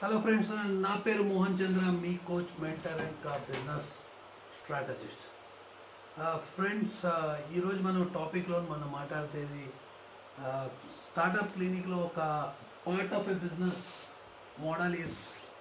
Hello friends నా పేరు మోహన్ చంద్ర మీ కోచ్ మెంటర్ అండ్ కా బిజినెస్ స్ట్రాటజిస్ట్ ఫ్రెండ్స్ ఈరోజు మనం టాపిక్లో మనం మాట్లాడేది స్టార్టప్ క్లినిక్లో ఒక part of a business model is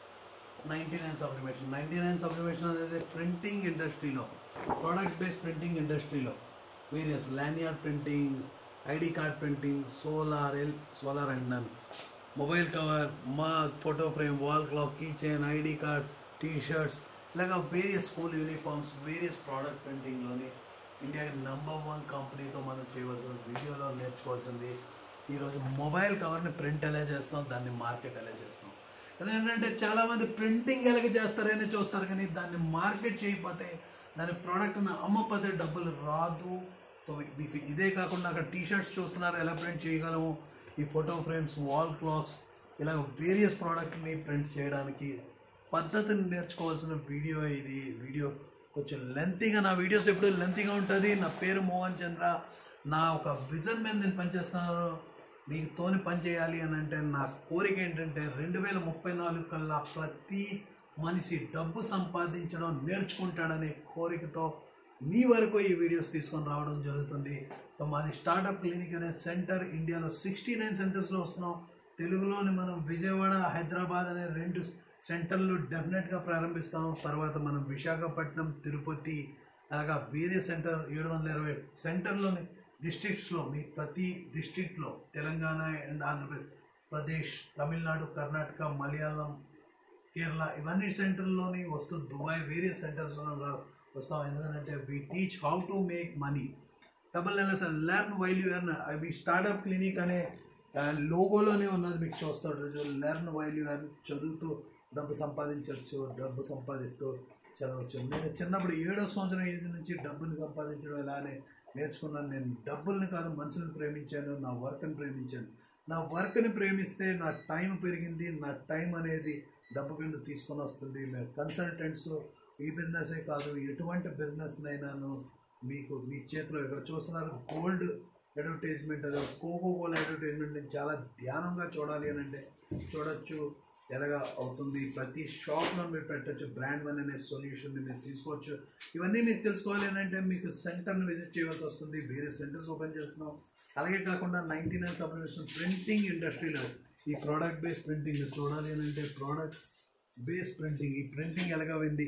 ninety nine sublimation ninety nine sublimation అనేది ప్రింటింగ్ ఇండస్ట్రీలో ప్రోడక్ట్ బేస్డ్ ప్రింటింగ్ ఇండస్ట్రీలో various lanyard printing ID card printing solar L solar and నన్ mobile cover mug photo frame wall clock key chain ID card T shirts ఇలాగ various school uniforms various product ప్రింటింగ్లోని ఇండియాకి number one కంపెనీతో మనం చేయవలసిన వీడియోలో నేర్చుకోవాల్సింది ఈరోజు మొబైల్ కవర్ని ప్రింట్ ఎలా చేస్తాం దాన్ని మార్కెట్ ఎలా చేస్తాం ఎందుకంటే చాలామంది ప్రింటింగ్ ఎలాగ చేస్తారని చూస్తారు కానీ దాన్ని మార్కెట్ చేయకపోతే దాని ప్రోడక్ట్ని అమ్మకపోతే డబ్బులు రాదు సో మీకు ఇదే కాకుండా అక్కడ టీ షర్ట్స్ చూస్తున్నారు ఎలా ప్రింట్ చేయగలము ఈ ఫోటో ఫ్రేమ్స్ వాల్ క్లాక్స్ ఇలా వేరియస్ ప్రోడక్ట్ని ప్రింట్ చేయడానికి పద్ధతిని నేర్చుకోవాల్సిన వీడియో ఇది వీడియో కొంచెం లెంతీగా నా వీడియోస్ ఎప్పుడు లెంతీగా ఉంటుంది నా పేరు మోహన్ చంద్ర నా ఒక విజన్ మీద నేను పనిచేస్తున్నాను మీకు తోని పని చేయాలి అని అంటే నా కోరిక ఏంటంటే రెండు వేల ముప్పై నాలుగు కల్లా ప్రతి మనిషి డబ్బు సంపాదించడం నేర్చుకుంటాడనే కోరికతో మీ వరకు ఈ వీడియోస్ తీసుకొని రావడం జరుగుతుంది సో మాది స్టార్టప్ క్లినిక్ అనే సెంటర్ ఇండియాలో సిక్స్టీ నైన్ సెంటర్స్లో వస్తున్నాం తెలుగులోని మనం విజయవాడ హైదరాబాద్ అనే రెండు సెంటర్లు డెఫినెట్గా ప్రారంభిస్తాం తర్వాత మనం విశాఖపట్నం తిరుపతి అలాగా వేరే సెంటర్ ఏడు వందల ఇరవై సెంటర్లోని డిస్ట్రిక్ట్స్లో మీ ప్రతి డిస్ట్రిక్ట్లో తెలంగాణ అండ్ ఆంధ్రప్రదేశ్ తమిళనాడు కర్ణాటక మలయాళం కేరళ ఇవన్నీ సెంటర్లోని వస్తూ దుబాయ్ వేరే సెంటర్స్లో వస్తాం ఎందుకంటే we teach how to make money double నెలస్ లెర్న్ వైల్ యూ ఎర్న్ అవి స్టార్టప్ క్లినిక్ అనే లోగోలోనే ఉన్నది మీకు చూస్తాడు లెర్న్ వైల్ యూ ఎర్న్ చదువుతూ డబ్బు సంపాదించవచ్చు డబ్బు సంపాదిస్తూ చదవచ్చు నేను చిన్నప్పుడు ఏడో సంవత్సరం ఏజ్ నుంచి డబ్బుని సంపాదించడం ఎలానే నేర్చుకున్నాను నేను డబ్బుల్ని కాదు మనుషులను ప్రేమించాను నా వర్క్ని ప్రేమించాను నా వర్క్ని ప్రేమిస్తే నా టైం పెరిగింది నా టైం అనేది డబ్బు కింద తీసుకొని వస్తుంది మేము కన్సల్టెంట్స్ ఈ బిజినెసే కాదు ఎటువంటి బిజినెస్నైనాను మీకు మీ చేతిలో ఇక్కడ చూస్తున్నారు గోల్డ్ అడ్వర్టైజ్మెంట్ అదే కోకో కోలా అడ్వర్టైజ్మెంట్ నేను చాలా ధ్యానంగా చూడాలి అని అంటే చూడొచ్చు ఎలాగా అవుతుంది ప్రతి షాప్లో మీరు పెట్టచ్చు బ్రాండ్ వన్ అనే సొల్యూషన్ని మీరు తీసుకోవచ్చు ఇవన్నీ మీకు తెలుసుకోవాలి అని అంటే మీకు సెంటర్ని విజిట్ చేయవలసి వస్తుంది వేరే సెంటర్స్ ఓపెన్ చేస్తున్నాం అలాగే కాకుండా నైంటీ నైన్ సబ్లిమేషన్ ప్రింటింగ్ ఇండస్ట్రీలో ఈ ప్రోడక్ట్ బేస్డ్ ప్రింటింగ్ చూడాలి అని అంటే ప్రోడక్ట్ బేస్డ్ ప్రింటింగ్ ఈ ప్రింటింగ్ ఎలాగా వింది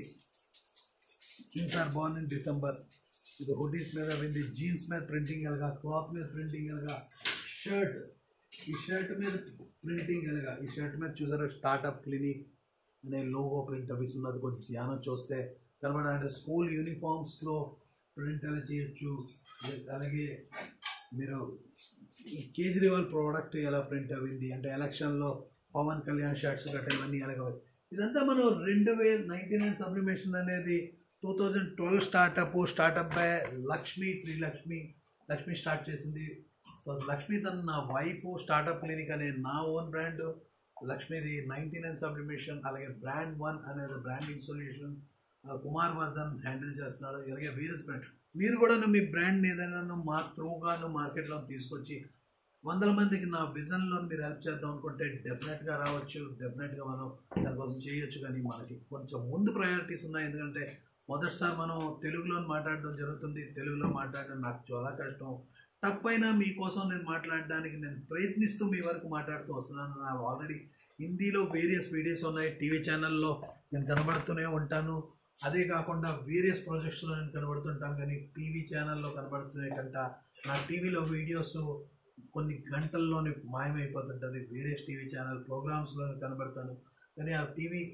jeans are born in December ఇది హుడీస్ మీద వింది జీన్స్ మీద ప్రింటింగ్ ఎలాగా క్లాత్ మీద ప్రింటింగ్ ఎలాగా షర్ట్ ఈ షర్ట్ మీద ప్రింటింగ్ ఎలాగా ఈ షర్ట్ మీద చూసారు స్టార్టప్ క్లినిక్ అనే లోగో ప్రింట్ అవిస్ ఉన్నది కొంచెం ధ్యానం చూస్తే కనబడాలంటే స్కూల్ యూనిఫామ్స్లో ప్రింట్ ఎలా చేయొచ్చు అలాగే మీరు ఈ కేజ్రీవాల్ ప్రోడక్ట్ ఎలా ప్రింట్ అయింది అంటే ఎలక్షన్లో పవన్ కళ్యాణ్ షర్ట్స్ గట్ట ఇవన్నీ ఎలాగ ఇదంతా మనం రెండు వేల నైంటీ నైన్ సబ్లిమేషన్ అనేది two thousand twelve startup startup by Lakshmi Shri Lakshmi Lakshmi start చేసింది సో లక్ష్మి తన నా వైఫ్ స్టార్టప్ క్లినిక్ అనే నా ఓన్ బ్రాండ్ లక్ష్మిది నైంటీ నైన్ సబ్లిమేషన్ అలాగే బ్రాండ్ వన్ అనేది branding solution Kumar Vardhan handle చేస్తున్నాడు అలాగే వేరియస్ బ్రాండ్ మీరు కూడా మీ బ్రాండ్ ఏదైనా మా త్రూగాను మార్కెట్లో తీసుకొచ్చి వందల మందికి నా విజన్లో మీరు హెల్ప్ చేద్దాం అనుకుంటే డెఫినెట్గా రావచ్చు డెఫినెట్గా మనం దానికోసం చేయొచ్చు కానీ మనకి కొంచెం ముందు ప్రయారిటీస్ ఉన్నాయి ఎందుకంటే మొదటిసారి మనం తెలుగులో మాట్లాడడం జరుగుతుంది తెలుగులో మాట్లాడడం నాకు చాలా కష్టం టఫ్ అయినా మీకోసం నేను మాట్లాడడానికి నేను ప్రయత్నిస్తూ మీ వరకు మాట్లాడుతూ వస్తున్నాను నా ఆల్రెడీ హిందీలో వేరియస్ వీడియోస్ ఉన్నాయి టీవీ ఛానల్లో నేను కనబడుతూనే ఉంటాను అదే కాకుండా వేరియస్ ప్రాజెక్ట్స్లో నేను కనబడుతుంటాను కానీ టీవీ ఛానల్లో కనబడుతున్న కంట నా టీవీలో వీడియోస్ కొన్ని గంటల్లోనే మాయమైపోతుంటుంది వేరియస్ టీవీ ఛానల్ ప్రోగ్రామ్స్లో కనబడతాను కానీ ఆ టీవీ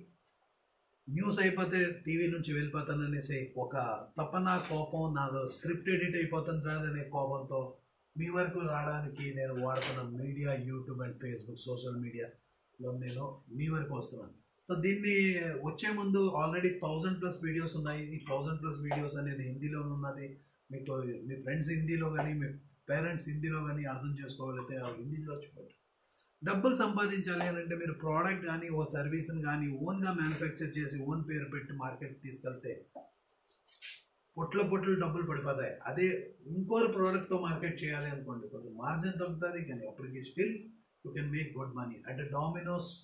న్యూస్ అయిపోతే టీవీ నుంచి వెళ్ళిపోతాను అనేసి ఒక తపన కోపం నాదో స్క్రిప్ట్ ఎడిట్ అయిపోతుంది రాదనే కోపంతో మీ వరకు రావడానికి నేను వాడుతున్న media YouTube and Facebook social మీడియాలో నేను మీ వరకు వస్తున్నాను సో దీన్ని వచ్చే ముందు ఆల్రెడీ థౌజండ్ ప్లస్ వీడియోస్ ఉన్నాయి ఈ థౌజండ్ ప్లస్ వీడియోస్ అనేది హిందీలో ఉన్నది మీకు మీ ఫ్రెండ్స్ హిందీలో కానీ మీ పేరెంట్స్ హిందీలో కానీ అర్థం చేసుకోగలిగితే హిందీలో చూపట్టు డబ్బులు సంపాదించాలి అని అంటే మీరు ప్రోడక్ట్ కానీ ఓ సర్వీస్ని కానీ ఓన్గా మ్యానుఫ్యాక్చర్ చేసి ఓన్ పేరు పెట్టి మార్కెట్ తీసుకెళ్తే పొట్ల పొట్లు డబ్బులు పడిపోతాయి అదే ఇంకోరు ప్రోడక్ట్తో మార్కెట్ చేయాలి అనుకోండి కొంచెం మార్జిన్ తగ్గుతుంది కానీ అప్పటికి still you can make good money అంటే డామినోస్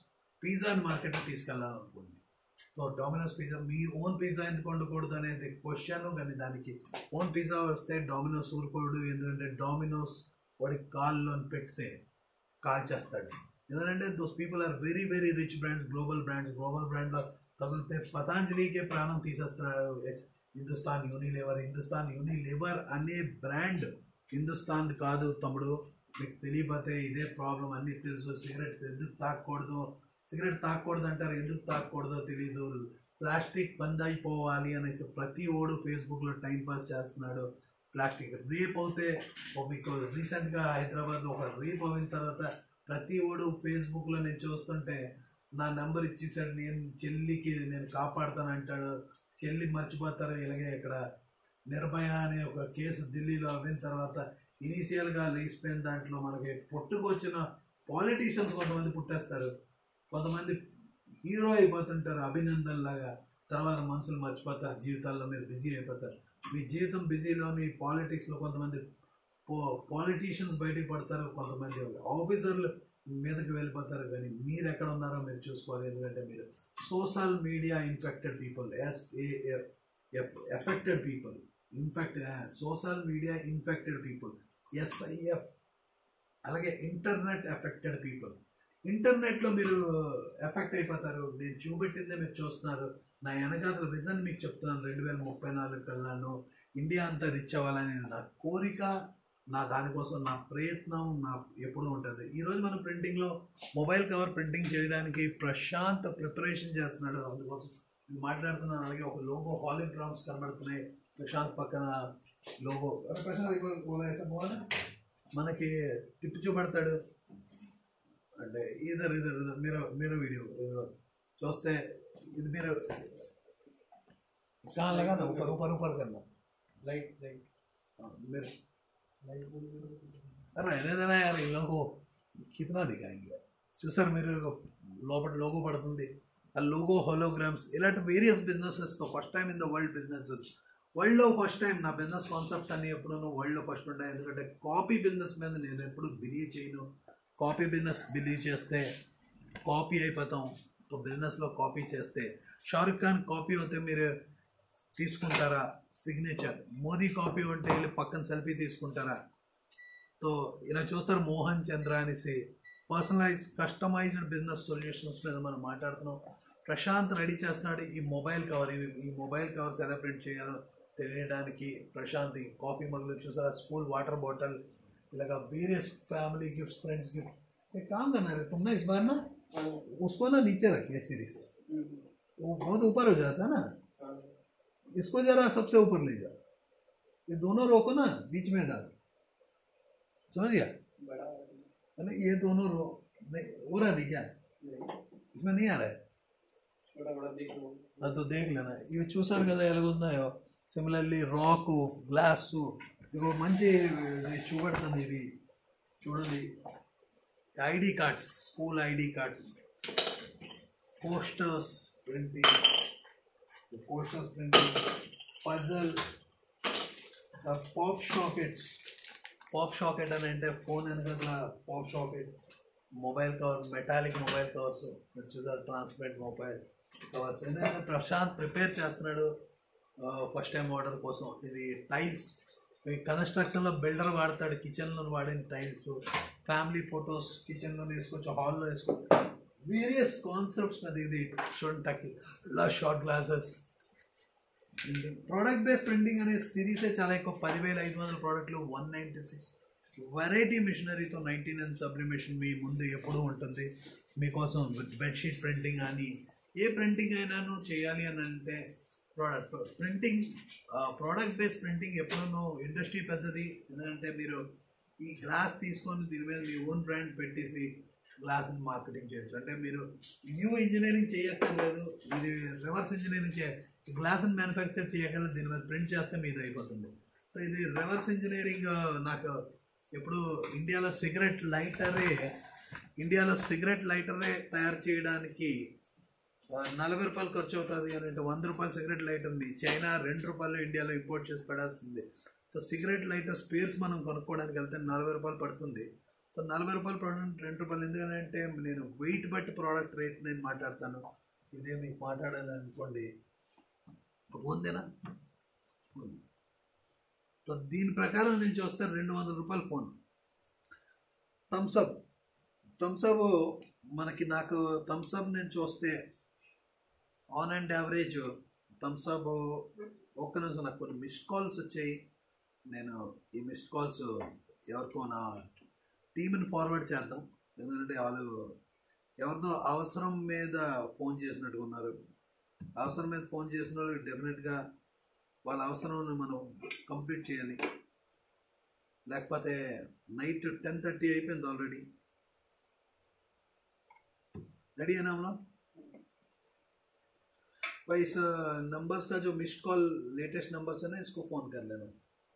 పిజ్జాని మార్కెట్ తీసుకెళ్ళాలనుకుంది సో డామినోస్ పిజ్జా మీ ఓన్ పిజ్జా ఎందుకు వండకూడదు అనేది క్వశ్చన్ కానీ దానికి ఓన్ పిజ్జా వస్తే డామినోస్ ఊరుకోడు ఎందుకంటే డామినోస్ వాడి కాల్లో పెడితే కాల్ చేస్తాడు ఎందుకంటే those people are very very rich brands global brands global బ్రాండ్లో తగిలితే పతాంజలికే ప్రాణం తీసేస్తున్నాడు హిందుస్థాన్ యూనిలేవర్ హిందుస్థాన్ యూనిలేవర్ అనే బ్రాండ్ హిందుస్థాన్ కాదు తమ్ముడు మీకు తెలియపోతే ఇదే ప్రాబ్లం అన్నీ తెలుసు సిగరెట్ ఎందుకు తాగకూడదు సిగరెట్ తాగకూడదు అంటారు ఎందుకు తాగకూడదో తెలియదు ప్లాస్టిక్ బంద్ అయిపోవాలి అనేసి ప్రతి ఓడు ఫేస్బుక్లో టైం పాస్ చేస్తున్నాడు ప్లాస్టిక్ రేప్ అవుతే ఓ మీకు రీసెంట్గా హైదరాబాద్లో ఒక రేప్ అయిన తర్వాత ప్రతి ఓడు ఫేస్బుక్లో నేను చూస్తుంటే నా నెంబర్ ఇచ్చేసాడు నేను చెల్లికి నేను కాపాడుతాను అంటాడు చెల్లి మర్చిపోతారు ఇలాగే ఇక్కడ నిర్భయ అనే ఒక కేసు ఢిల్లీలో అయిన తర్వాత ఇనీషియల్గా లేచిపోయిన దాంట్లో మనకి పుట్టుకొచ్చిన పాలిటీషియన్స్ కొంతమంది పుట్టేస్తారు కొంతమంది హీరో అయిపోతుంటారు అభినందన్ లాగా తర్వాత మనుషులు మర్చిపోతారు జీవితాల్లో మీరు బిజీ అయిపోతారు మీ జీవితం బిజీలోని పాలిటిక్స్లో కొంతమంది పో పాలిటీషియన్స్ బయటికి పడతారు కొంతమంది ఆఫీసర్లు మీదకి వెళ్ళిపోతారు కానీ మీరు ఎక్కడ ఉన్నారో మీరు చూసుకోవాలి ఎందుకంటే మీరు social media infected people SAF affected people infect social media infected people SIF అలాగే ఇంటర్నెట్ ఎఫెక్టెడ్ పీపుల్ ఇంటర్నెట్లో మీరు ఎఫెక్ట్ అయిపోతారు నేను చూపెట్టిందే మీరు చూస్తున్నారు నా వెనకాల విజన్ మీకు చెప్తున్నాను రెండు వేల ముప్పై నాలుగు కల్లాను ఇండియా అంతా రిచ్ అవ్వాలని నా కోరిక నా దానికోసం నా ప్రయత్నం నా ఎప్పుడూ ఉంటుంది ఈరోజు మనం ప్రింటింగ్లో మొబైల్ కవర్ ప్రింటింగ్ చేయడానికి ప్రశాంత్ ప్రిపరేషన్ చేస్తున్నాడు అందుకోసం నేను మాట్లాడుతున్నాను అలాగే ఒక లోగో హాలిగ్రామ్స్ కనబడుతున్నాయి ప్రశాంత్ పక్కన లోగో అరే ప్రశాంత్ ఇగో బోలా ऐसा బోలా మనకి తిప్పి చూపెడతాడు అంటే ఇదర్ ఇదర్ ఇదర్ మీరు మీరు వీడియో చూస్తే ఇది మీరు कहाँ लगा ना ऊपर ऊपर ऊपर करना लाइट लाइट हाँ, मेरे लाइट बोल अरे रहने देना यार इन लोगों को कितना दिखाएंगे చూసారు మీరు లోపల లోగో పడుతుంది ఆ లోగో హోలోగ్రామ్స్ ఇలాంటి వేరియస్ బిజినెసెస్తో first time in the world businesses వరల్డ్లో ఫస్ట్ టైం నా బిజినెస్ కాన్సెప్ట్స్ అన్ని ఎప్పుడూ వరల్డ్లో ఫస్ట్ ఉంటాయి ఎందుకంటే కాపీ బిజినెస్ మీద నేను ఎప్పుడు బిలీవ్ చేయను కాపీ బిజినెస్ బిలీవ్ చేస్తే కాపీ అయిపోతాం సో బిజినెస్లో కాపీ చేస్తే షారుఖ్ ఖాన్ కాపీ అవుతే మీరు తీసుకుంటారా సిగ్నేచర్ మోదీ కాపీ ఉంటే వెళ్ళి పక్కన సెల్ఫీ తీసుకుంటారా సో ఇలా చూస్తారు మోహన్ చంద్ర అనేసి పర్సనలైజ్ కస్టమైజ్డ్ బిజినెస్ సొల్యూషన్స్ మీద మనం మాట్లాడుతున్నాం ప్రశాంత్ రెడీ చేస్తున్నాడు ఈ మొబైల్ కవర్ ఇవి ఈ మొబైల్ కవర్స్ ఎలా ప్రింట్ చేయాలో తెలియడానికి ప్రశాంత్ ఈ కాఫీ మగ్లు చూసారా స్కూల్ వాటర్ బాటిల్ ఇలాగా various family gifts friends gift एक काम करना रे तुम ना इस बार ना उसको ना नीचे रखिए सीरीज वो बहुत ऊपर हो जाता है ना इसको जरा सबसे ऊपर ले जाओ ये दोनों रोको ना बीच में डाल समझ गया बड़ा अरे ये दोनों रो नहीं हो रहा नहीं क्या इसमें नहीं आ रहा है बड़ा बड़ा देख लो అది तो देख लेना ఇవి చూసారు కదా ఎలాగున్నాయో సిమిలర్లీ రాకు గ్లాసు ఇవి మంచి ఇది చూపెడుతుంది ఇవి చూడండి ID cards school ID cards posters printing posters printing puzzle pop sockets pop socket అని అంటే ఫోన్ వెనకాల pop socket mobile cover metallic mobile covers మీరు చూసారు ట్రాన్స్పరెంట్ మొబైల్ కవర్స్ ఎందుకంటే ప్రశాంత్ ప్రిపేర్ చేస్తున్నాడు ఫస్ట్ టైం ఆర్డర్ కోసం ఇది టైల్స్ ఈ కన్స్ట్రక్షన్లో బిల్డర్ వాడతాడు కిచెన్లో వాడిన టైల్స్ ఫ్యామిలీ ఫొటోస్ కిచెన్లో వేసుకోవచ్చు హాల్లో వేసుకోవచ్చు వేరియస్ కాన్సెప్ట్స్ మీద ఇది చూడటానికి ఇలా shot glasses product based printing అనే సిరీసే చాలా ఎక్కువ పదివేల ఐదు వందల ప్రోడక్ట్లు వన్ నైంటీ సిక్స్ వెరైటీ మిషనరీతో నైన్టీన్ అండ్ సబ్లిమేషన్ మీ ముందు ఎప్పుడూ ఉంటుంది మీకోసం బెడ్షీట్ ప్రింటింగ్ కానీ ఏ ప్రింటింగ్ అయినాను చేయాలి అని అంటే product printing product based printing ఎప్పుడూ ఇండస్ట్రీ పెద్దది ఎందుకంటే మీరు ఈ గ్లాస్ తీసుకొని దీని మీద మీ ఓన్ బ్రాండ్ పెట్టేసి గ్లాస్ మార్కెటింగ్ చేయొచ్చు అంటే మీరు న్యూ ఇంజనీరింగ్ చేయక్కర్లేదు ఇది రివర్స్ ఇంజనీరింగ్ చేయ గ్లాస్ని మ్యానుఫ్యాక్చర్ చేయగలరు దీని మీద ప్రింట్ చేస్తే మీది అయిపోతుంది సో ఇది రివర్స్ ఇంజనీరింగ్ నాకు ఎప్పుడు ఇండియాలో సిగరెట్ లైటరే ఇండియాలో సిగరెట్ లైటరే తయారు చేయడానికి ఆ, నలభై రూపాయలు ఖర్చు అవుతుంది అని అంటే వంద రూపాయల సిగరెట్ లైటర్ని చైనా రెండు రూపాయలు ఇండియాలో ఇంపోర్ట్ చేసి పడాల్సింది సో సిగరెట్ లైటర్ స్పేర్స్ మనం కొనుక్కోవడానికి వెళ్తే నలభై రూపాయలు పడుతుంది సో నలభై రూపాయల ప్రోడక్ట్ రెండు రూపాయలు ఎందుకంటే నేను వెయిట్ బట్టి ప్రోడక్ట్ రేట్ నేను మాట్లాడతాను ఇదే మీకు మాట్లాడాలి అనుకోండి ఉందేనా ఉంది. సో దీని ప్రకారం నేను చూస్తే రెండు వందల రూపాయల ఫోన్ థమ్స్అప్ థమ్స్అప్ మనకి నాకు థమ్స్అప్ నేను చూస్తే ఆన్ అండ్ యావరేజ్ థమ్స్అప్ ఒక్క నిమిషం నాకు కొన్ని మిస్డ్ కాల్స్ వచ్చాయి నేను ఈ మిస్డ్ కాల్స్ ఎవరికో నా టీంని ఫార్వర్డ్ చేద్దాం ఎందుకంటే వాళ్ళు ఎవరిదో అవసరం మీద ఫోన్ చేసినట్టుగా ఉన్నారు అవసరం మీద ఫోన్ చేసిన వాళ్ళు డెఫినెట్గా వాళ్ళ అవసరం మనం కంప్లీట్ చేయాలి లేకపోతే నైట్ టెన్ థర్టీ అయిపోయింది ఆల్రెडी रेडी है ना हम लोग भाई इस नंबर्स का जो मिस्ड कॉल लेटेस्ट नंबर्स है ना इसको फ़ोन कर लेना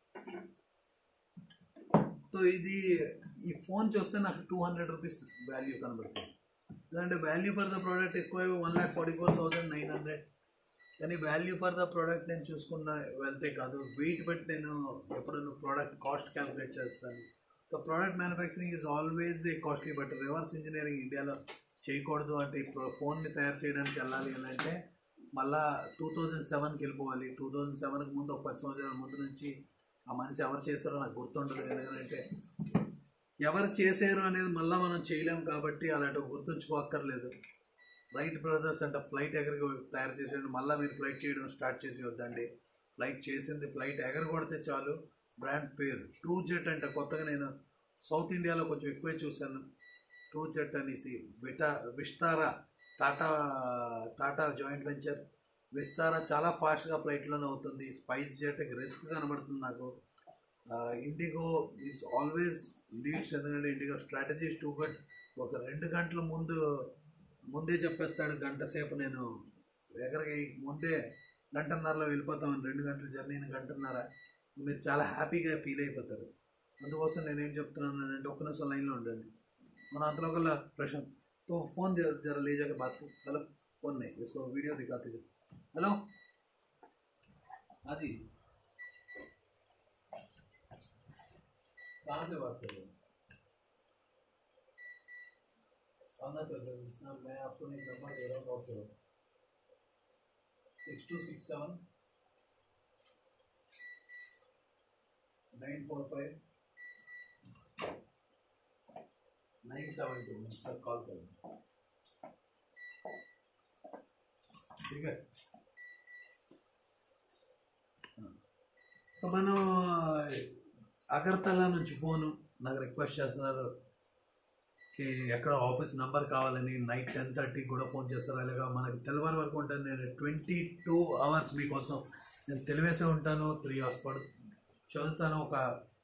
సో ఇది ఈ ఫోన్ చూస్తే నాకు టూ హండ్రెడ్ రూపీస్ వాల్యూ కనబడుతుంది ఎందుకంటే వాల్యూ ఫర్ ద ప్రోడక్ట్ ఎక్కువ one lakh forty four thousand nine hundred కానీ వాల్యూ ఫర్ ద ప్రోడక్ట్ నేను చూసుకున్న వెళ్తే కాదు వెయిట్ బట్టి నేను ఎప్పుడు ప్రోడక్ట్ కాస్ట్ క్యాలిక్యులేట్ చేస్తాను so product manufacturing is always a costly but reverse engineering ఇండియాలో చేయకూడదు అంటే ఇప్పుడు ఫోన్ని తయారు చేయడానికి వెళ్ళాలి అని అంటే మళ్ళా టూ థౌజండ్ సెవెన్కి వెళ్ళిపోవాలి టూ థౌజండ్ సెవెన్కి ముందు ఒక పది సంవత్సరాల ముందు నుంచి ఆ మనిషి ఎవరు చేశారో నాకు గుర్తుండదు ఎందుకంటే ఎవరు చేశారు అనేది మళ్ళీ మనం చేయలేం కాబట్టి అలాంటి గుర్తుంచుకోక్కర్లేదు రైట్ బ్రదర్స్ అంటే ఫ్లైట్ ఎగరికి తయారు చేసేయండి మళ్ళీ మీరు ఫ్లైట్ చేయడం స్టార్ట్ చేసి వద్దండి ఫ్లైట్ చేసింది ఫ్లైట్ ఎగర కొడితే చాలు బ్రాండ్ పేరు ట్రూ జెట్ అంటే కొత్తగా నేను సౌత్ ఇండియాలో కొంచెం ఎక్కువే చూశాను ట్రూ జెట్ అనేసి విటా విస్తారా టాటా టాటా జాయింట్ వెంచర్ విస్తారా చాలా ఫాస్ట్గా ఫ్లైట్లోనే అవుతుంది స్పైస్ జెట్ రిస్క్ కనబడుతుంది నాకు ఇండిగో ఈజ్ ఆల్వేస్ లీడ్స్ ఎందుకంటే ఇండిగో స్ట్రాటజీస్ టూ గుడ్ ఒక రెండు గంటల ముందు ముందే చెప్పేస్తాడు గంట సేపు నేను ఎక్కడికి ముందే గంటన్నరలో వెళ్ళిపోతామని రెండు గంటల జర్నీని గంటన్నర మీరు చాలా హ్యాపీగా ఫీల్ అయిపోతారు అందుకోసం నేనేం చెప్తున్నాను అంటే ఒక్క నిమిషం లైన్లో ఉండండి మన అంతలో కల్లా ప్రశాంత్ तो फोन जरा जरा ले जाकर बात करो हेलो फोन नहीं इसको वीडियो दिखाते थे हेलो हाँ जी कहाँ से बात कर रहे हो आना चल रहा है जिसना मैं आपको नहीं नंबर दे रहा हूँ नोट करो six two six seven nine four five nine seven two sir call करें ठीक है तो మనం అగర్తల నుంచి ఫోను నాకు రిక్వెస్ట్ చేస్తున్నారు కి ఎక్కడ ఆఫీస్ నెంబర్ కావాలని నైట్ టెన్ థర్టీకి కూడా ఫోన్ చేస్తారు అలాగా మనకి తెల్లవారి వరకు ఉంటాను నేను ట్వంటీ టూ అవర్స్ మీకోసం నేను తెలివేసే ఉంటాను త్రీ అవర్స్ పడు చదువుతాను ఒక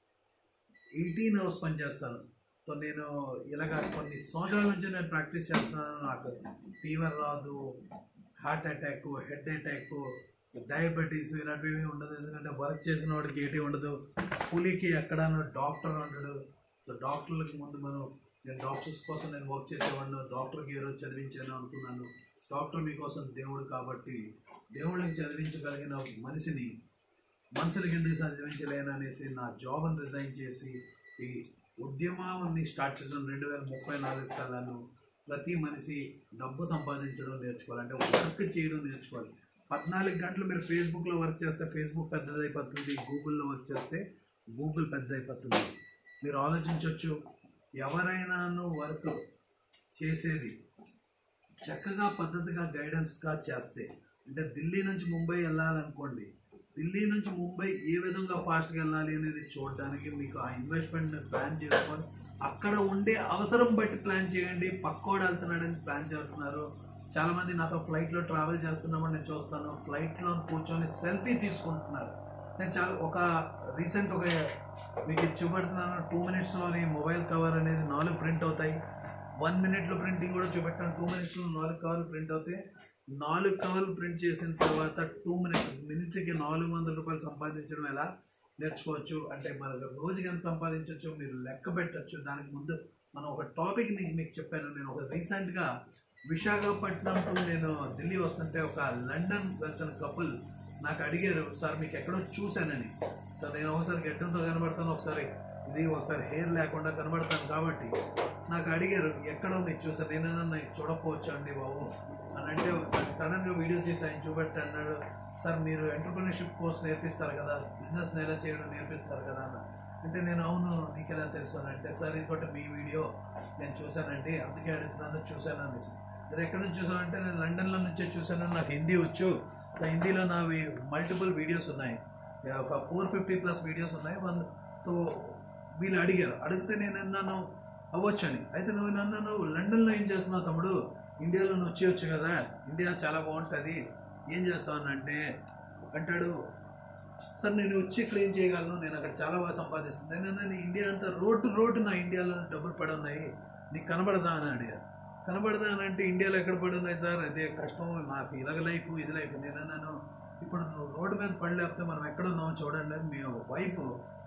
ఎయిటీన్ అవర్స్ పని చేస్తాను సో నేను ఇలాగ కొన్ని సంవత్సరాల నుంచి నేను ప్రాక్టీస్ చేస్తున్నాను నాకు ఫీవర్ రాదు heart attack head attack diabetes ఇలాంటివి ఉండదు ఎందుకంటే వర్క్ చేసిన వాడికి ఏటి ఉండదు కూలీకి ఎక్కడనో డాక్టర్ ఉండడు సో డాక్టర్లకు ముందు మనం నేను డాక్టర్స్ కోసం నేను వర్క్ చేసేవాడిని డాక్టర్కి ఏ రోజు చదివించాను అనుకున్నాను డాక్టర్ మీకోసం దేవుడు కాబట్టి దేవుళ్ళకి చదివించగలిగిన మనిషిని మనుషులకి ఎందుకు చదివించలేను అనేసి నా జాబ్ని రిజైన్ చేసి ఈ ఉద్యమాన్ని స్టార్ట్ చేసిన రెండు వేల ముప్పై నాలుగు కలను ప్రతి మనిషి డబ్బు సంపాదించడం నేర్చుకోవాలి అంటే వర్క్ చేయడం నేర్చుకోవాలి పద్నాలుగు గంటలు మీరు ఫేస్బుక్లో వర్క్ చేస్తే ఫేస్బుక్ పెద్దదైపోతుంది గూగుల్లో వర్క్ చేస్తే గూగుల్ పెద్దదైపోతుంది మీరు ఆలోచించవచ్చు ఎవరైనాను వర్క్ చేసేది చక్కగా పద్ధతిగా గైడెన్స్గా చేస్తే అంటే ఢిల్లీ నుంచి ముంబై వెళ్ళాలనుకోండి ఢిల్లీ నుంచి ముంబై ఏ విధంగా ఫాస్ట్గా వెళ్ళాలి అనేది చూడడానికి మీకు ఆ ఇన్వెస్ట్మెంట్ ప్లాన్ చేసుకొని అక్కడ ఉండే అవసరం బట్టి ప్లాన్ చేయండి పక్కోడు వెళ్తున్నాడని ప్లాన్ చేస్తున్నారు చాలామంది నాతో ఫ్లైట్లో ట్రావెల్ చేస్తున్నామని నేను చూస్తాను ఫ్లైట్లో కూర్చొని సెల్ఫీ తీసుకుంటున్నారు నేను చాలా ఒక రీసెంట్ ఒక మీకు ఇది చూపెడుతున్నాను టూ మినిట్స్లోని మొబైల్ కవర్ అనేది నాలుగు ప్రింట్ అవుతాయి వన్ మినిట్లో ప్రింటింగ్ కూడా చూపెట్టాను టూ మినిట్స్లో నాలుగు కవర్లు ప్రింట్ అవుతాయి నాలుగు కవర్లు ప్రింట్ చేసిన తర్వాత టూ మినిట్స్ మినిట్కి నాలుగు వందల రూపాయలు సంపాదించడం ఎలా నేర్చుకోవచ్చు అంటే మనకు రోజుకి ఎంత సంపాదించవచ్చు మీరు లెక్క పెట్టచ్చు దానికి ముందు మనం ఒక టాపిక్ నీకు మీకు చెప్పాను నేను ఒక రీసెంట్గా విశాఖపట్నం టు నేను ఢిల్లీ వస్తుంటే ఒక లండన్ వెళ్తున్న కపుల్ నాకు అడిగారు సార్ మీకు ఎక్కడో చూశానని సో నేను ఒకసారి గడ్డంతో కనబడతాను ఒకసారి ఇది ఒకసారి హెయిర్ లేకుండా కనబడతాను కాబట్టి నాకు అడిగారు ఎక్కడ ఉంది చూసారు నేనన్నా చూడకపోవచ్చు అండి బాబు అని అంటే సడన్గా వీడియో తీసి ఆయన చూపెట్టి అన్నాడు సార్ మీరు ఎంటర్ప్రినర్షిప్ కోర్స్ నేర్పిస్తారు కదా బిజినెస్ ఎలా చేయడం నేర్పిస్తారు కదా అన్న అంటే నేను అవును నీకు ఎలా తెలుసు అని అంటే సార్ ఇది ఒకటి మీ వీడియో నేను చూశానండి అందుకే అడుగుతున్నాను చూశాను అనేసి అది ఎక్కడి నుంచి చూసానంటే నేను లండన్లో నుంచే చూశాను నాకు హిందీ వచ్చు సో హిందీలో నావి మల్టిపుల్ వీడియోస్ ఉన్నాయి ఒక ఫోర్ ఫిఫ్టీ ప్లస్ వీడియోస్ ఉన్నాయి తో వీళ్ళు అడిగారు అడిగితే నేను అన్నాను అవ్వచ్చు అని అయితే నువ్వు నన్ను నువ్వు లండన్లో ఏం చేస్తున్నావు తమ్ముడు ఇండియాలో నువ్వు వచ్చేయచ్చు కదా ఇండియా చాలా బాగుంటుంది ఏం చేస్తావు అని అంటే అంటాడు సార్ నేను వచ్చి ఇక్కడ ఏం చేయగలను నేను అక్కడ చాలా బాగా సంపాదిస్తుంది నేను నేను ఇండియా అంతా రోడ్డు రోడ్డు నా ఇండియాలో డబ్బులు పడి ఉన్నాయి నీకు కనబడదా అని అడిగారు కనబడదా అని అంటే ఇండియాలో ఎక్కడ పడి ఉన్నాయి సార్ అదే కష్టం నాకు ఇలాగ లైఫ్ ఇది లైఫ్ నేను అన్నాను ఇప్పుడు నువ్వు రోడ్డు మీద పడి లేకపోతే మనం ఎక్కడ ఉన్నామో చూడండి అని మీ వైఫ్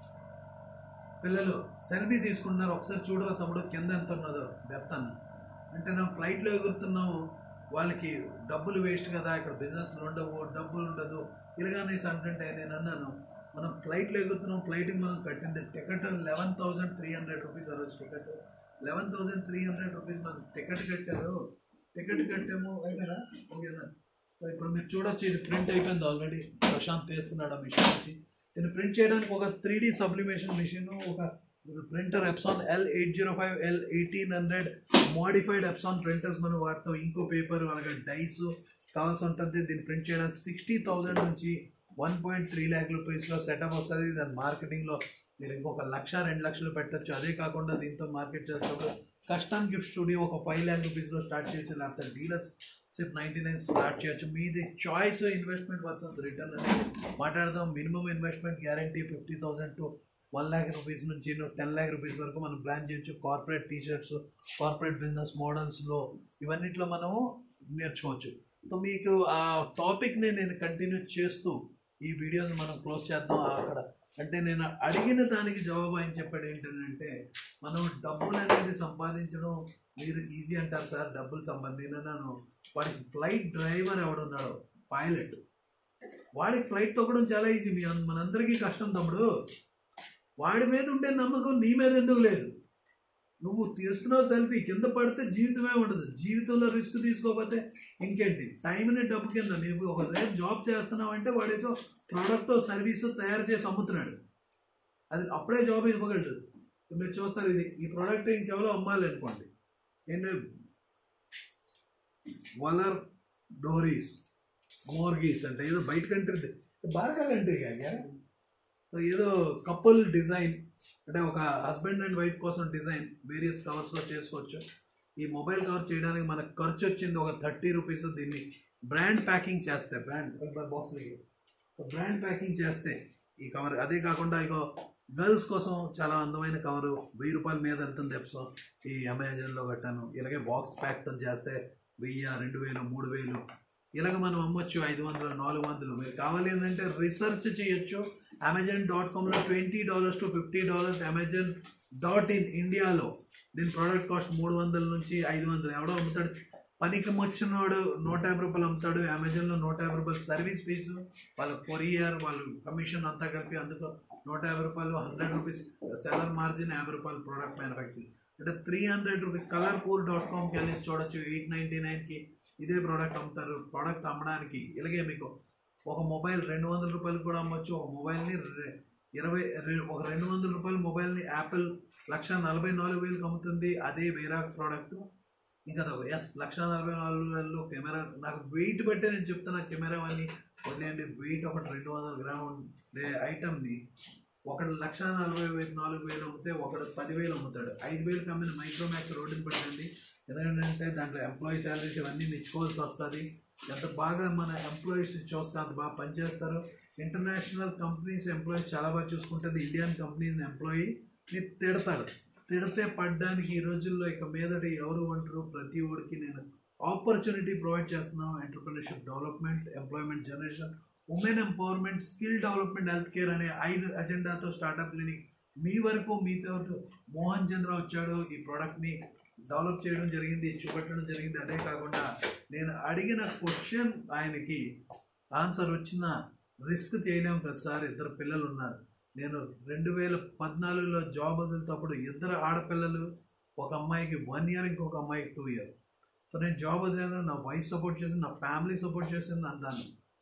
పిల్లలు సెల్ఫీ తీసుకుంటున్నారు ఒకసారి చూడరా తమ్ముడు కింద ఎంత ఉన్నదో డెప్త్ అన్న అంటే మేము ఫ్లైట్లో ఎగురుతున్నాము వాళ్ళకి డబ్బులు వేస్ట్ కదా ఇక్కడ బిజినెస్లు ఉండవు డబ్బులు ఉండదు ఇలాగనేసి అంటుంటే నేను అన్నాను మనం ఫ్లైట్లో ఎగురుతున్నాం ఫ్లైట్కి మనం కట్టింది ticket eleven thousand three hundred rupees ఆ రోజు ticket eleven thousand three hundred rupees మనం టికెట్ కట్టారు టికెట్ కట్టాము అయిపోయినా ఓకేనా సో ఇప్పుడు మీరు చూడొచ్చు ఇది ప్రింట్ అయిపోయింది ఆల్రెడీ ప్రశాంత్ తీస్తున్నాడు ఆ మిషన్ నుంచి దీన్ని ప్రింట్ చేయడానికి ఒక త్రీ డి సబ్లిమేషన్ మిషన్ ఒక printer Epson L eight zero five L eighteen hundred modified Epson printers మనం వాడతాం ఇంకో పేపర్ అలాగే డైస్ కావాల్సి ఉంటుంది దీన్ని ప్రింట్ చేయడానికి సిక్స్టీ థౌజండ్ నుంచి వన్ పాయింట్ త్రీ ల్యాక్ రూపీస్లో సెటప్ వస్తుంది దాని మార్కెటింగ్లో మీరు ఇంకొక లక్ష రెండు లక్షలు పెట్టచ్చు అదే కాకుండా దీంతో మార్కెట్ చేస్తున్నప్పుడు కస్టమ్ గిఫ్ట్ స్టూడియో ఒక ఫైవ్ ల్యాక్ రూపీస్లో స్టార్ట్ చేయొచ్చు లేకపోతే డీలర్స్ సిప్ నైంటీ నైన్ స్టార్ట్ చేయొచ్చు మీది చాయిస్ ఇన్వెస్ట్మెంట్ వర్సెస్ రిటర్న్ అనేది మాట్లాడదాం minimum investment guarantee fifty thousand to one lakh rupees నుంచి టెన్ ల్యాక్ రూపీస్ వరకు మనం ప్లాన్ చేయొచ్చు కార్పొరేట్ టీషర్ట్స్ కార్పొరేట్ బిజినెస్ మోడల్స్లో ఇవన్నిట్లో మనము నేర్చుకోవచ్చు సో మీకు ఆ టాపిక్ని నేను కంటిన్యూ చేస్తూ ఈ వీడియోని మనం క్లోజ్ చేద్దాం అక్కడ అంటే నేను అడిగిన దానికి జవాబు ఆయన చెప్పాడు ఏంటంటే మనం డబ్బులు అనేది సంపాదించడం మీరు ఈజీ అంటారు సార్ డబ్బులు సంపాదించినాను వాడికి ఫ్లైట్ డ్రైవర్ ఎవడున్నాడు పైలట్ వాడికి ఫ్లైట్ తొక్కడం చాలా ఈజీ మీ అన్- మనందరికీ కష్టం తమ్ముడు వాడి మీద ఉండే నమ్మకం నీ మీద ఎందుకు లేదు నువ్వు తీస్తున్నావు సెల్ఫీ కింద పడితే జీవితమే ఉండదు జీవితంలో రిస్క్ తీసుకోకపోతే ఇంకేంటి టైంని డబ్బు కింద నీవు ఒక దగ్గర జాబ్ చేస్తున్నావు అంటే వాడితో ప్రోడక్ట్ సర్వీస్ తయారు చేసి అమ్ముతున్నాడు అది అప్పుడే జాబ్ ఇవ్వగలడు ఇప్పుడు మీరు చూస్తారు ఇది ఈ ప్రోడక్ట్ ఇంకెవరో అమ్మాలి అనుకోండి ఏంటి వలర్ డోరీస్ మోర్గీస్ అంటే ఏదో బయట కంట్రీ బాగా కంట్రీ కాగా సో ఏదో కపుల్ డిజైన్ అంటే ఒక హస్బెండ్ అండ్ వైఫ్ కోసం డిజైన్ వేరియస్ కవర్స్లో చేసుకోవచ్చు ఈ మొబైల్ కవర్ చేయడానికి మనకు ఖర్చు వచ్చింది ఒక థర్టీ రూపీస్ దీన్ని బ్రాండ్ ప్యాకింగ్ చేస్తే బ్రాండ్ బాక్స్ బ్రాండ్ ప్యాకింగ్ చేస్తే ఈ కవర్ అదే కాకుండా ఇగో గర్ల్స్ కోసం చాలా అందమైన కవరు వెయ్యి రూపాయల మీద వెళ్తుంది ఎప్సో ఈ అమెజాన్లో కట్టాను ఇలాగే బాక్స్ ప్యాక్తో చేస్తే వెయ్యి రెండు వేలు మూడు వేలు ఇలాగ మనం అమ్మొచ్చు ఐదు వందలు నాలుగు వందలు మీరు కావాలి ఏంటంటే రీసెర్చ్ చేయొచ్చు అమెజాన్ డాట్ కామ్లో twenty dollars to fifty dollars Amazon dot in ఇండియాలో దీని ప్రోడక్ట్ కాస్ట్ మూడు వందల నుంచి ఐదు వందలు ఎవడో అమ్ముతాడు పనికి వచ్చినోడు నూట యాభై రూపాయలు అమ్ముతాడు అమెజాన్లో నూట యాభై రూపాయలు సర్వీస్ ఫీజు వాళ్ళ కొరియర్ వాళ్ళు కమిషన్ అంతా కలిపి అందుకు నూట యాభై రూపాయలు హండ్రెడ్ రూపీస్ సెలర్ మార్జిన్ యాభై రూపాయలు ప్రోడక్ట్ మ్యానుఫ్యాక్చరింగ్ అంటే three hundred rupees colour pool dot కామ్కి వెళ్ళి చూడొచ్చు ఎయిట్ నైంటీ నైన్కి ఇదే ప్రోడక్ట్ అమ్ముతారు ప్రోడక్ట్ అమ్మడానికి ఇలాగే మీకు ఒక మొబైల్ రెండు వందల రూపాయలు కూడా అమ్మొచ్చు ఒక మొబైల్ని రె- ఇరవై రె- ఒక రెండు వందల రూపాయల మొబైల్ని యాపిల్ లక్ష నలభై నాలుగు వేలకు అమ్ముతుంది అదే వేరే ప్రోడక్ట్ ఇంకా ఎస్ లక్ష నలభై నాలుగు వేలు కెమెరా నాకు వెయిట్ బట్టే నేను చెప్తున్నా కెమెరా అని వదిలేయండి వెయిట్ ఒకటి రెండు వందల గ్రామ్ ఉండే ఐటమ్ని ఒకడు లక్ష నలభై వేలు నాలుగు వేలు అమ్మితే ఒకడు పదివేలు అమ్ముతాడు ఐదు వేలు కమ్మిన మైక్రోమాక్స్ రోడ్డుని పెట్టండి ఎందుకంటే దాంట్లో ఎంప్లాయీ శాలరీస్ ఇవన్నీ మెచ్చుకోవాల్సి వస్తుంది ఎంత బాగా మన ఎంప్లాయీస్ చూస్తే అంత బాగా పనిచేస్తారు ఇంటర్నేషనల్ కంపెనీస్ ఎంప్లాయీస్ చాలా బాగా చూసుకుంటుంది ఇండియన్ కంపెనీస్ ఎంప్లాయీని తిడతారు తిడితే పడ్డానికి ఈ రోజుల్లో ఇక మీదటి ఎవరు అంటారు ప్రతి ఒడికి నేను ఆపర్చునిటీ ప్రొవైడ్ చేస్తున్నాం entrepreneurship development employment generation women empowerment skill development health care అనే ఐదు అజెండాతో స్టార్టప్ క్లినిక్ మీ వరకు మీతో మోహన్ చంద్ర వచ్చాడు ఈ ప్రోడక్ట్ని డెవలప్ చేయడం జరిగింది చూపెట్టడం జరిగింది అదే కాకుండా నేను అడిగిన క్వశ్చన్ ఆయనకి ఆన్సర్ వచ్చిన రిస్క్ చేయలేము కదా సార్ ఇద్దరు పిల్లలు ఉన్నారు నేను రెండు వేల పద్నాలుగులో జాబ్ వదిలినప్పుడు ఇద్దరు ఆడపిల్లలు ఒక అమ్మాయికి వన్ ఇయర్ ఇంకొక అమ్మాయికి టూ ఇయర్ సో నేను జాబ్ వదిలేను నా వైఫ్ సపోర్ట్ చేసింది నా ఫ్యామిలీ సపోర్ట్ చేసింది అంటాను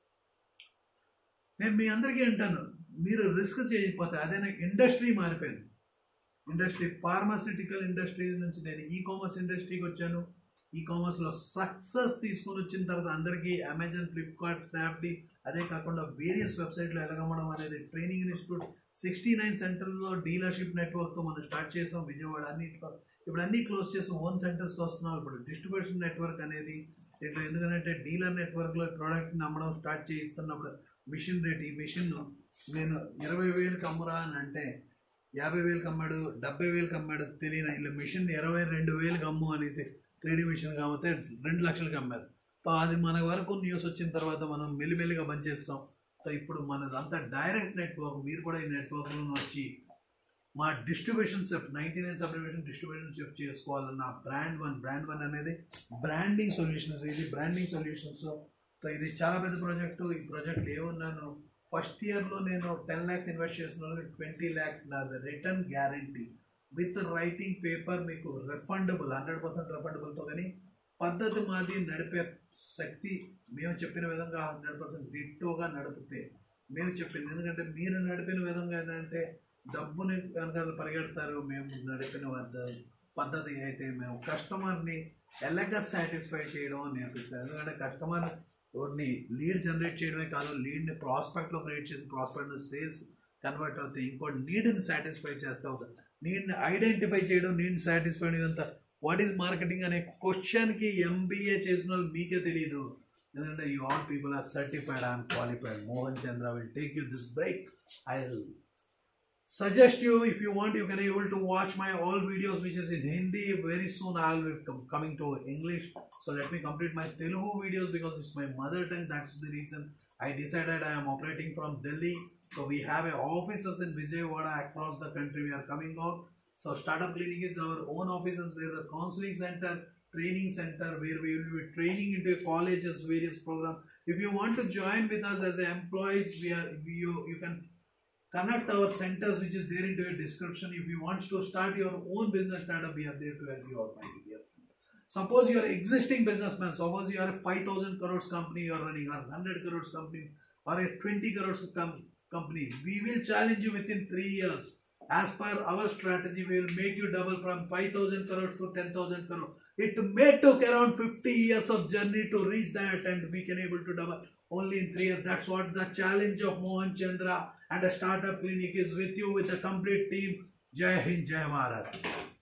నేను మీ అందరికీ అంటాను మీరు రిస్క్ చేయకపోతే అదే నాకు ఇండస్ట్రీ మారిపోయింది ఇండస్ట్రీ ఫార్మాసిటికల్ ఇండస్ట్రీ నుంచి నేను ఈ కామర్స్ ఇండస్ట్రీకి వచ్చాను ఈ కామర్స్లో సక్సెస్ తీసుకొని వచ్చిన తర్వాత అందరికీ అమెజాన్ ఫ్లిప్కార్ట్ స్నాప్డీ అదే కాకుండా వేరియస్ వెబ్సైట్లు ఎలగమ్మడం అనేది ట్రైనింగ్ ఇన్స్టిట్యూట్ సిక్స్టీ నైన్ సెంటర్లో డీలర్షిప్ నెట్వర్క్తో మనం స్టార్ట్ చేసాం విజయవాడ అన్నింటిలో ఇప్పుడు అన్నీ క్లోజ్ చేసి ఓన్ సెంటర్స్ వస్తున్నాం ఇప్పుడు డిస్ట్రిబ్యూషన్ నెట్వర్క్ అనేది ఇట్లా ఎందుకంటే డీలర్ నెట్వర్క్లో ప్రోడక్ట్ని అమ్మడం స్టార్ట్ చేయిస్తున్నప్పుడు మిషన్ రేట్ ఈ మిషన్ నేను ఇరవై వేలకు అమ్మురా అని అంటే యాభై వేలకు అమ్మాడు డెబ్బై వేలకు అమ్మాడు తెలియని ఇలా మిషన్ ఇరవై రెండు వేలకు అమ్ము అనేసి త్రీడీ మిషన్ కాకపోతే రెండు లక్షలకు అమ్మారు సో అది మన వరకు న్యూస్ వచ్చిన తర్వాత మనం మెల్లిమెల్లిగా పనిచేస్తాం సో ఇప్పుడు మనదంతా డైరెక్ట్ నెట్వర్క్ మీరు కూడా ఈ నెట్వర్క్లో వచ్చి మా డిస్ట్రిబ్యూషన్ సెఫ్ నైంటీ నైన్ సబ్డివిజన్ డిస్ట్రిబ్యూషన్ సెఫ్ చేసుకోవాలన్న బ్రాండ్ వన్ బ్రాండ్ వన్ అనేది బ్రాండింగ్ సొల్యూషన్స్ ఇది బ్రాండింగ్ సొల్యూషన్స్ సో ఇది చాలా పెద్ద ప్రాజెక్టు ఈ ప్రాజెక్ట్ ఏమున్నాను ఫస్ట్ ఇయర్లో నేను టెన్ ల్యాక్స్ ఇన్వెస్ట్ చేసిన ట్వంటీ ల్యాక్స్ నాది return guarantee with writing paper మీకు రిఫండబుల్ హండ్రెడ్ పర్సెంట్ రిఫండబుల్తో కానీ పద్ధతి మాది నడిపే శక్తి మేము చెప్పిన విధంగా హండ్రెడ్ పర్సెంట్ డిట్టోగా నడిపితే మేము చెప్పింది ఎందుకంటే మీరు నడిపిన విధంగా ఏంటంటే డబ్బుని కనుక పరిగెడతారు మేము నడిపిన వద్ద పద్ధతి అయితే మేము కస్టమర్ని ఎలాగ సాటిస్ఫై చేయడం అని నేర్పిస్తారు ఎందుకంటే కస్టమర్ ని లీడ్ జనరేట్ చేయడమే కాదు లీడ్ని ప్రాస్పెక్ట్లో క్రియేట్ చేసి ప్రాస్పెక్ట్ సేల్స్ కన్వర్ట్ అవుతాయి ఇంకోటి నీడ్ని సాటిస్ఫై చేస్తూ అవుతుంది నీడ్ని ఐడెంటిఫై చేయడం నీడ్ని సాటిస్ఫై ఇదంతా వాట్ ఈజ్ మార్కెటింగ్ అనే క్వశ్చన్కి ఎంబీఏ చేసిన వాళ్ళు మీకే తెలియదు ఎందుకంటే you all people are certified I'm qualified Mohan Chandra will take you this break I suggest you if you want you can able to watch my all videos which is in hindi very soon i'll be com- coming to english so let me complete my telugu videos because it's my mother tongue that's the reason i decided i am operating from delhi so we have a offices in vijayawada across the country we are coming out so startup clinic is our own offices where the counseling center training center where we will be training into colleges various programs if you want to join with us as employees we are you, you can connect our centers which is there into your description if you want to start your own business startup we are there to help you out my dear suppose you are existing businessman suppose you are a 5000 crores company you are running or 100 crores company or a 20 crores com- company we will challenge you within 3 years as per our strategy we will make you double from 5000 crores to 10000 crores it may took around 50 years of journey to reach that and we can able to double only in 3 years that's what the challenge of mohan chandra and a startup clinic is with you with a complete team jai hind jai bharat